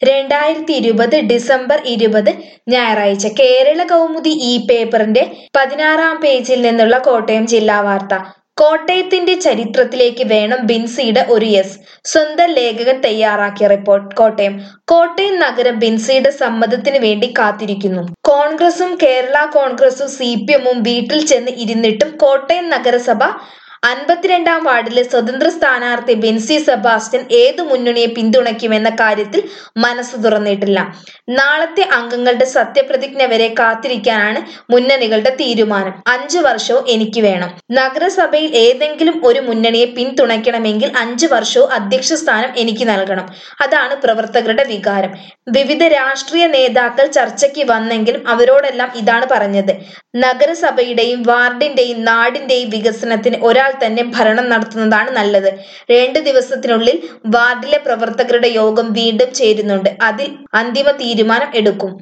രണ്ടായിരത്തി ഇരുപത് ഡിസംബർ ഇരുപത് ഞായറാഴ്ച കേരള കൗമുദി ഈ പേപ്പറിന്റെ പതിനാറാം പേജിൽ നിന്നുള്ള കോട്ടയം ജില്ലാ വാർത്ത കോട്ടയത്തിന്റെ ചരിത്രത്തിലേക്ക് വേണം ബിൻസിയുടെ ഒരു യെസ് സ്വന്തം ലേഖകൻ തയ്യാറാക്കിയ റിപ്പോർട്ട് കോട്ടയം കോട്ടയം നഗരം ബിൻസിയുടെ സമ്മതത്തിന് വേണ്ടി കാത്തിരിക്കുന്നു കോൺഗ്രസും കേരള കോൺഗ്രസും സി പി എമ്മും വീട്ടിൽ ചെന്ന് ഇരുന്നിട്ടും കോട്ടയം നഗരസഭ അൻപത്തിരണ്ടാം വാർഡിലെ സ്വതന്ത്ര സ്ഥാനാർത്ഥി ബെൻസി സെബാസ്റ്റ്യൻ ഏതു മുന്നണിയെ പിന്തുണയ്ക്കുമെന്ന കാര്യത്തിൽ മനസ്സ് തുറന്നിട്ടില്ല നാളത്തെ അംഗങ്ങളുടെ സത്യപ്രതിജ്ഞ വരെ കാത്തിരിക്കാനാണ് മുന്നണികളുടെ തീരുമാനം അഞ്ചു വർഷവും എനിക്ക് വേണം നഗരസഭയിൽ ഏതെങ്കിലും ഒരു മുന്നണിയെ പിന്തുണയ്ക്കണമെങ്കിൽ അഞ്ചു വർഷവും അധ്യക്ഷ സ്ഥാനം എനിക്ക് നൽകണം അതാണ് പ്രവർത്തകരുടെ വികാരം വിവിധ രാഷ്ട്രീയ നേതാക്കൾ ചർച്ചയ്ക്ക് വന്നെങ്കിലും അവരോടെല്ലാം ഇതാണ് പറഞ്ഞത് നഗരസഭയുടെയും വാർഡിന്റെയും നാടിന്റെയും വികസനത്തിന് ഒരാൾ തന്നെ ഭരണം നടത്തുന്നതാണ് നല്ലത് രണ്ട് ദിവസത്തിനുള്ളിൽ വാർഡിലെ പ്രവർത്തകരുടെ യോഗം വീണ്ടും ചേരുന്നുണ്ട് അതിൽ അന്തിമ തീരുമാനം എടുക്കും